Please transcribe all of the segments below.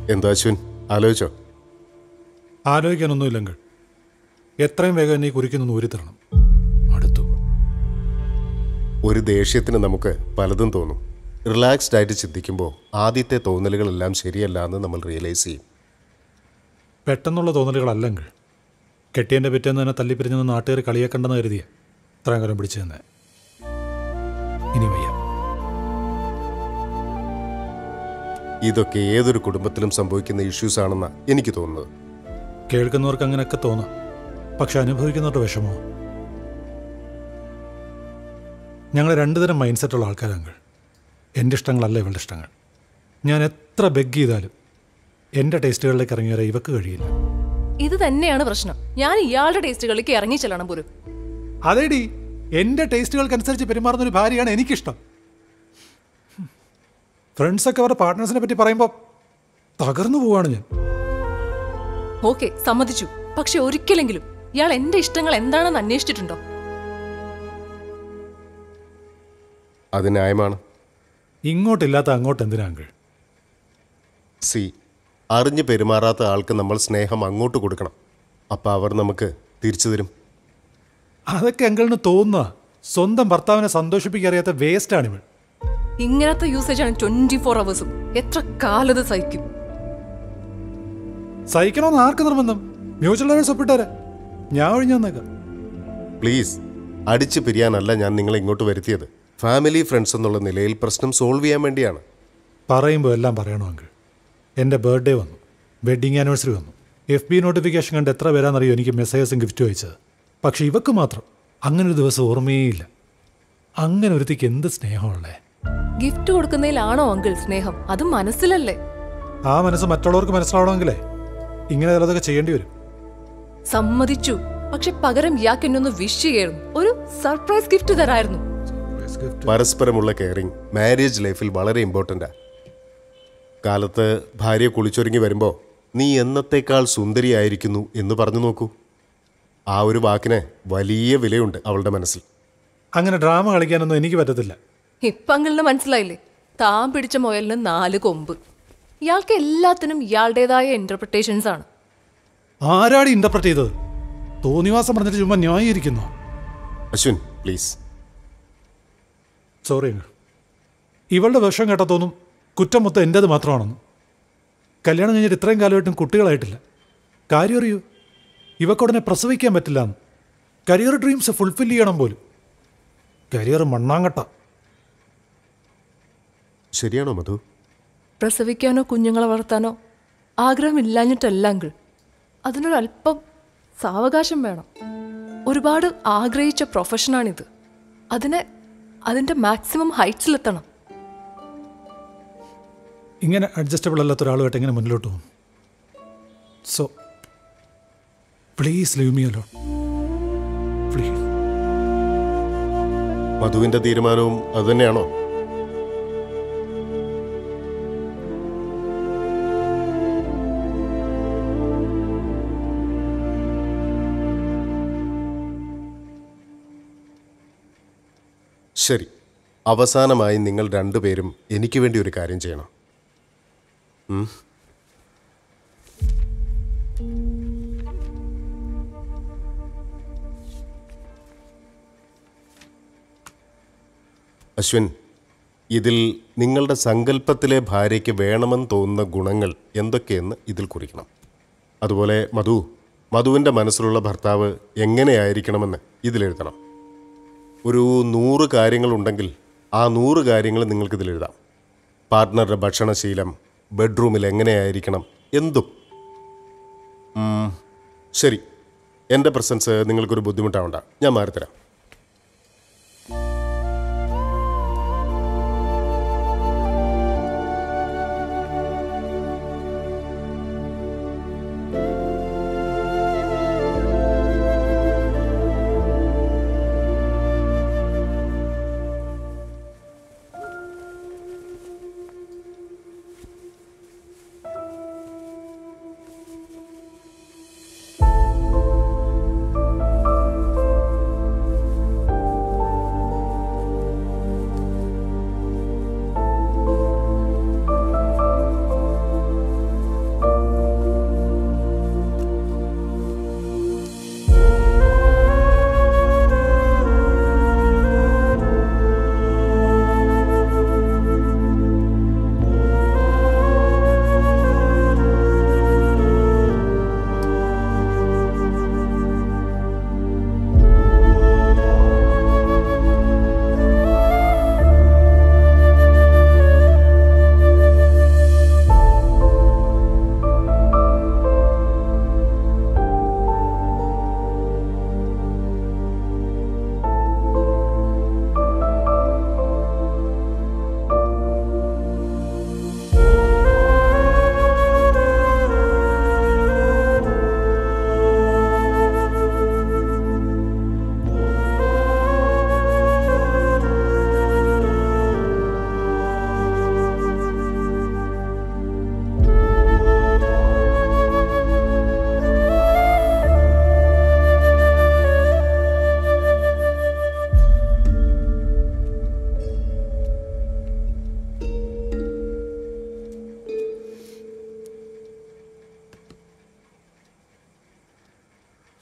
എന്താ അശ്വിൻ ആലോചിച്ചോ ആലോചിക്കാനൊന്നുമില്ലെങ്കിൽ എത്രയും വേഗം എന്നെ ഈ കുറിക്കുന്നൊന്ന് ഊരിത്തരണം അടുത്തു ഒരു ദേഷ്യത്തിന് നമുക്ക് പലതും തോന്നും റിലാക്സ്ഡ് ആയിട്ട് ചിന്തിക്കുമ്പോൾ ആദ്യത്തെ തോന്നലുകളെല്ലാം ശരിയല്ല എന്ന് നമ്മൾ റിയലൈസ് ചെയ്യും പെട്ടെന്നുള്ള തോന്നലുകളല്ലെങ്കിൽ കെട്ടിയൻ്റെ പിറ്റേന്ന് തന്നെ തല്ലിപ്പിരിഞ്ഞെന്ന് നാട്ടുകാർ കളിയാക്കണ്ടെന്ന് കരുതിയ ഇത്രയും കാലം പിടിച്ചു തന്നെ ഇനി വയ്യ ഇതൊക്കെ ഏതൊരു കുടുംബത്തിലും സംഭവിക്കുന്ന ഇഷ്യൂസ് ആണെന്നാണ് എനിക്ക് തോന്നുന്നത് കേൾക്കുന്നവർക്ക് അങ്ങനെയൊക്കെ തോന്നാം പക്ഷെ അനുഭവിക്കുന്നവരുടെ വിഷമോ ഞങ്ങൾ രണ്ടുതരം മൈൻഡ് സെറ്റുള്ള ആൾക്കാരാങ്ങൾ എൻ്റെ ഇഷ്ടങ്ങളല്ല ഇവളുടെ ഇഷ്ടങ്ങൾ ഞാൻ എത്ര ബെഗ് ചെയ്താലും എൻ്റെ ടേസ്റ്റുകളിലേക്ക് ഇറങ്ങി വരാൻ ഇവക്ക് കഴിയില്ല ഇത് തന്നെയാണ് പ്രശ്നം ഞാൻ ഇയാളുടെ ടേസ്റ്റുകളിലേക്ക് ഇറങ്ങി ചെല്ലണം പോലും അതേടി എൻ്റെ ടേസ്റ്റുകൾക്കനുസരിച്ച് പെരുമാറുന്ന ഒരു ഭാര്യയാണ് എനിക്കിഷ്ടം ഫ്രണ്ട്സൊക്കെ അവരുടെ പാർട്ട്നേഴ്സിനെ പറ്റി പറയുമ്പോൾ തകർന്നു പോവാണ് ഞാൻ ഓക്കെ സമ്മതിച്ചു പക്ഷെ ഒരിക്കലെങ്കിലും ഇയാൾ എന്റെ ഇഷ്ടങ്ങൾ എന്താണെന്ന് അന്വേഷിച്ചിട്ടുണ്ടോ അത് ന്യായമാണ് ഇങ്ങോട്ടില്ലാത്ത അങ്ങോട്ട് എന്തിനാ അങ്കിൾ സി അറിഞ്ഞ് പെരുമാറാത്ത ആൾക്ക് നമ്മൾ സ്നേഹം അങ്ങോട്ട് കൊടുക്കണം അപ്പോൾ അവർ നമുക്ക് തിരിച്ചു തരും അതൊക്കെ അങ്കിളിന് തോന്നുക സ്വന്തം ഭർത്താവിനെ സന്തോഷിപ്പിക്കറിയാത്ത വേസ്റ്റാണ് ഇവൾ ഇങ്ങനത്തെ യൂസേജ് ആണ് ട്വന്റി ഫോർ അവേഴ്സും എത്ര കാലത് സഹിക്കും സഹിക്കണമെന്ന് ആർക്ക് നിർബന്ധം മ്യൂച്വൽ ഡൈവേഴ്സ് ഒപ്പിട്ടേരെ ഞാൻ ഒഴിഞ്ഞു വന്നേക്കാം പ്ലീസ് അടിച്ചു പിരിയാനല്ല ഞാൻ നിങ്ങളെ ഇങ്ങോട്ട് വരുത്തിയത് ഫാമിലി ഫ്രണ്ട്സ് എന്നുള്ള നിലയിൽ പ്രശ്നം സോൾവ് ചെയ്യാൻ വേണ്ടിയാണ് പറയുമ്പോൾ എല്ലാം പറയണോ അങ്കിൾ എൻ്റെ ബർത്ത്ഡേ വന്നു വെഡിങ് ആനിവേഴ്സറി വന്നു എഫ് ബി നോട്ടിഫിക്കേഷൻ കണ്ട് എത്ര പേരാണെന്നറിയോ എനിക്ക് മെസ്സേജസും ഗിഫ്റ്റും അയച്ചത് പക്ഷെ ഇവക്ക് മാത്രം അങ്ങനെ ഒരു ദിവസം ഓർമ്മയേ ഇല്ല അങ്ങനെ ഒരുത്തിക്ക് എന്ത് സ്നേഹമുള്ളേ ഗിഫ്റ്റ് കൊടുക്കുന്നതിലാണോ അങ്കിൾ സ്നേഹം അത് മനസ്സിലല്ലേ ആ മനസ്സ് മറ്റുള്ളവർക്ക് മനസ്സിലാവണമെങ്കിലേ ഇങ്ങനെ ചിലതൊക്കെ ചെയ്യേണ്ടി വരും സമ്മതിച്ചു പക്ഷെ പകരം ഇയാൾക്ക് എന്നെ ഒന്ന് വിഷ് ചെയ്യായിരുന്നു ഒരു സർപ്രൈസ് ഗിഫ്റ്റ് തരായിരുന്നു പരസ്പരമുള്ള കെയറിങ് മാരേജ് ലൈഫിൽ വളരെ ഇമ്പോർട്ടൻ്റാ കാലത്ത് ഭാര്യ കുളിച്ചൊരുങ്ങി വരുമ്പോൾ നീ എന്നത്തേക്കാൾ സുന്ദരിയായിരിക്കുന്നു എന്ന് പറഞ്ഞു നോക്കൂ ആ ഒരു വാക്കിന് വലിയ വിലയുണ്ട് അവളുടെ മനസ്സിൽ അങ്ങനെ ഡ്രാമ കളിക്കാനൊന്നും എനിക്ക് പറ്റത്തില്ല ഇപ്പൊ അങ്കിളിന് മനസ്സിലായില്ലേ താൻ പിടിച്ച മുയലിന് നാല് കൊമ്പ് ഇയാൾക്ക് എല്ലാത്തിനും ഇയാളുടേതായ ഇന്റർപ്രിട്ടേഷൻസ് ആണ് ആരാടി ഇന്റർപ്രറ്റ് ചെയ്തത് തോന്നിവാസം പറഞ്ഞിട്ട് ചുമ്മാ ന്യായീകരിക്കുന്നു അശ്വിൻ പ്ലീസ് സോറി ഇവളുടെ വിഷം കേട്ടാ തോന്നും കുറ്റം മൊത്തം എൻ്റേത് മാത്രമാണെന്ന് കല്യാണം കഴിഞ്ഞിട്ട് ഇത്രയും കാലമായിട്ടും കുട്ടികളായിട്ടില്ല കാര്യം അറിയൂ ഇവക്കുടനെ പ്രസവിക്കാൻ പറ്റില്ല എന്ന് കരിയർ ഡ്രീംസ് ഫുൾഫിൽ ചെയ്യണം പോലും കരിയർ മണ്ണാങ്കട്ട ശരിയാണോ മധു പ്രസവിക്കാനോ കുഞ്ഞുങ്ങളെ വളർത്താനോ ആഗ്രഹമില്ലാഞ്ഞിട്ടല്ല അങ്കിൾ അതിനൊരല്പം സാവകാശം വേണം ഒരുപാട് ആഗ്രഹിച്ച പ്രൊഫഷനാണിത് അതിനെ അതിൻ്റെ മാക്സിമം ഹൈറ്റ്സിലെത്തണം ഇങ്ങനെ അഡ്ജസ്റ്റബിൾ അല്ലാത്ത ഒരാളുമായിട്ട് എങ്ങനെ മുന്നിലോട്ട് പോകും so please leave me alone please മധുവിൻ്റെ തീരുമാനവും അതുതന്നെയാണോ ശരി അവസാനമായി നിങ്ങൾ രണ്ടുപേരും എനിക്ക് വേണ്ടി ഒരു കാര്യം ചെയ്യണം ഉം? അശ്വിൻ ഇതിൽ നിങ്ങളുടെ സങ്കല്പത്തിലെ ഭാര്യയ്ക്ക് വേണമെന്ന് തോന്നുന്ന ഗുണങ്ങൾ എന്തൊക്കെയെന്ന് ഇതിൽ കുറിക്കണം അതുപോലെ മധു മധുവിൻ്റെ മനസ്സിലുള്ള ഭർത്താവ് എങ്ങനെയായിരിക്കണമെന്ന് ഇതിലെഴുതണം ഒരു നൂറ് കാര്യങ്ങളുണ്ടെങ്കിൽ ആ നൂറ് കാര്യങ്ങൾ നിങ്ങൾക്കിതിൽ എഴുതാം പാർട്ട്ണറുടെ ഭക്ഷണശീലം ബെഡ്റൂമിൽ എങ്ങനെയായിരിക്കണം എന്തും ഉം, ശരി എൻ്റെ പ്രസൻസ് നിങ്ങൾക്കൊരു ബുദ്ധിമുട്ടാവണ്ട ഞാൻ മാറിത്തരാം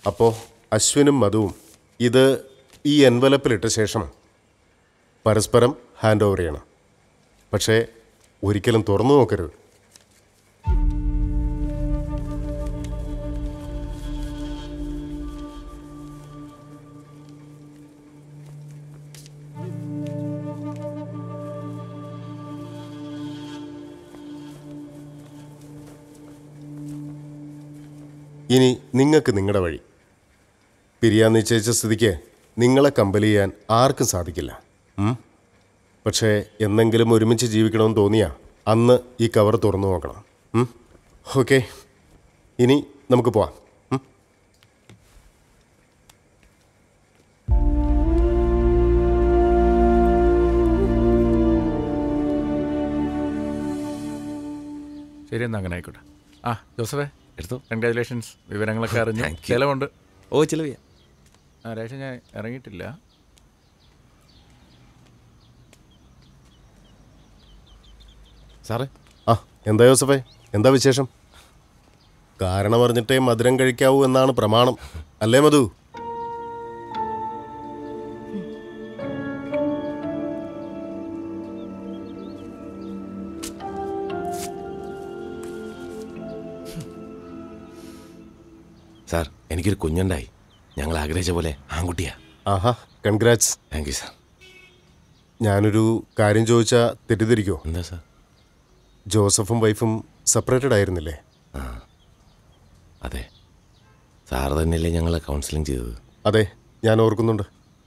അപ്പോൾ അശ്വിനും മധുവും ഇത് ഈ എൻവലപ്പിലിട്ട ശേഷം പരസ്പരം ഹാൻഡ് ഓവർ ചെയ്യണം പക്ഷേ ഒരിക്കലും തുറന്നു നോക്കരുത് ഇനി നിങ്ങൾക്ക് നിങ്ങളുടെ വഴി പിരിയാൻ നിശ്ചയിച്ച സ്ഥിതിക്ക് നിങ്ങളെ കമ്പൽ ചെയ്യാൻ ആർക്കും സാധിക്കില്ല ഉം? പക്ഷേ എന്നെങ്കിലും ഒരുമിച്ച് ജീവിക്കണമെന്ന് തോന്നിയാ അന്ന് ഈ കവർ തുറന്നു നോക്കണം ഓക്കെ ഇനി നമുക്ക് പോവാം ഉം? ശരി എന്നാ അങ്ങനെ ആയിക്കോട്ടെ ആ ജോസഫേ എടുത്തു കൺഗ്രാജുലേഷൻസ് വിവരങ്ങളൊക്കെ അറിഞ്ഞു Thank you. ചിലവുണ്ട് ഓ ചിലവ് ചെയ്യാം ആ രേഷ ഞാൻ ഇറങ്ങിയിട്ടില്ല സാറേ ആ എന്താ ജോസഫേ എന്താ വിശേഷം കാരണം അറിഞ്ഞിട്ടേ മധുരം കഴിക്കാവൂ എന്നാണ് പ്രമാണം അല്ലേ മധു സാർ എനിക്കൊരു കുഞ്ഞുണ്ടായി ഞങ്ങൾ ആഗ്രഹിച്ച പോലെ ആൺകുട്ടിയാ ആഹാ കൺഗ്രാറ്റ്സ് താങ്ക് യു സാർ ഞാനൊരു കാര്യം ചോദിച്ചാൽ തെറ്റിദ്ധരിക്കോ എന്താ സാർ ജോസഫും വൈഫും സെപ്പറേറ്റഡ് ആയിരുന്നില്ലേ അതെ സാർ തന്നെയല്ലേ ഞങ്ങളെ കൗൺസിലിംഗ് ചെയ്തത് അതെ ഞാൻ ഓർക്കുന്നുണ്ട്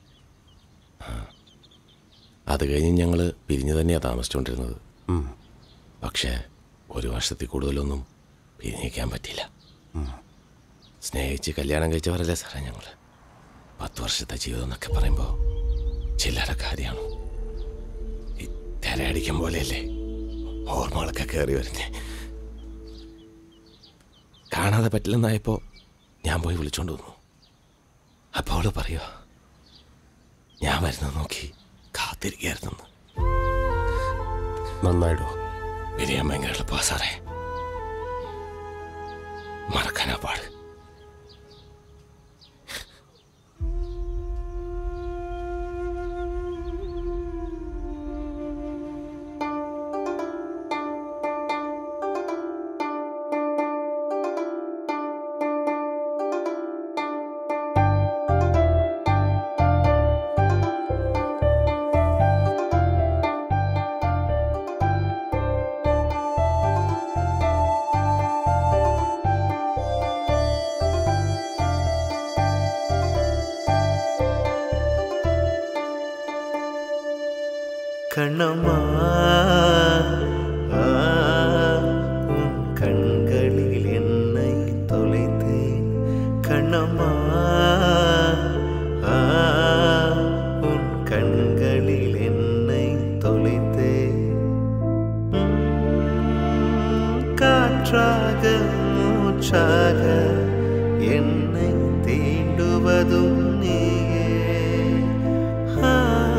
അത് കഴിഞ്ഞ് ഞങ്ങൾ പിരിഞ്ഞു തന്നെയാണ് താമസിച്ചുകൊണ്ടിരുന്നത് ഉം. പക്ഷേ ഒരു വർഷത്തിൽ കൂടുതലൊന്നും പിരിഞ്ഞിക്കാൻ പറ്റിയില്ല സ്നേഹിച്ച് കല്യാണം കഴിച്ചവരല്ലേ സാറേ ഞങ്ങൾ പത്ത് വർഷത്തെ ജീവിതം എന്നൊക്കെ പറയുമ്പോൾ ചില്ലറ കാര്യമാണ് ഈ തിരയടിക്കും പോലെയല്ലേ ഓർമ്മകളൊക്കെ കയറി വരുന്നേ കാണാതെ പറ്റില്ലെന്നായപ്പോൾ ഞാൻ പോയി വിളിച്ചോണ്ട് വന്നു അപ്പോൾ അവള് പറയുക ഞാൻ വരുന്നത് നോക്കി കാത്തിരിക്കുകയായിരുന്നു നന്നായിടോ വിരിയാൻ ഭയങ്കര എളുപ്പമാ സാറേ മറക്കാനാ പാട് கண்ணம்மா ஆ, உன் கண்களில் என்னை தொலைத்தேன் கண்ணம்மா ஆ, உன் கண்களில் என்னை தொலைத்தேன் உம், காற்றாக மூச்சாக என்னை தீண்டுவதும் நீயே ஆ,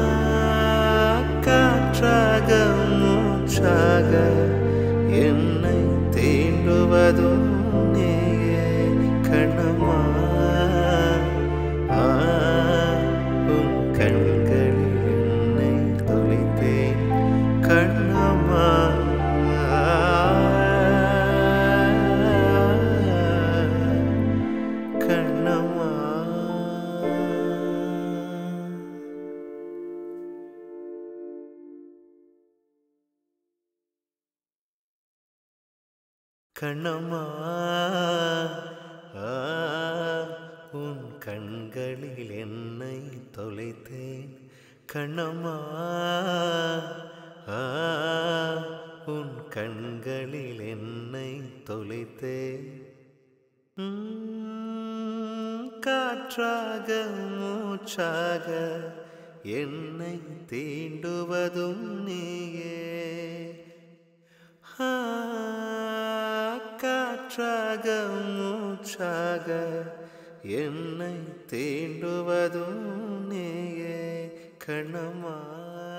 காற்றாக மூச்சாக என்னை தீண்டுவதும் நீயே கண்ணம்மா ஆ, உன் கண்களில் என்னை தொலைத்தேன் கண்ணம்மா கண்ணம்மா கண்ணம்மா ஆ, உன் கண்களில் என்னை தொலைத்தேன் கண்ணம்மா ஆ, உன் கண்களில் என்னை தொலைத்தேன் உம், காற்றாக மூச்சாக என்னை தீண்டுவதும் நீயே ஆ, காற்றாக மூச்சாக என்னை தீண்டுவதும் நீயே கண்ணம்மா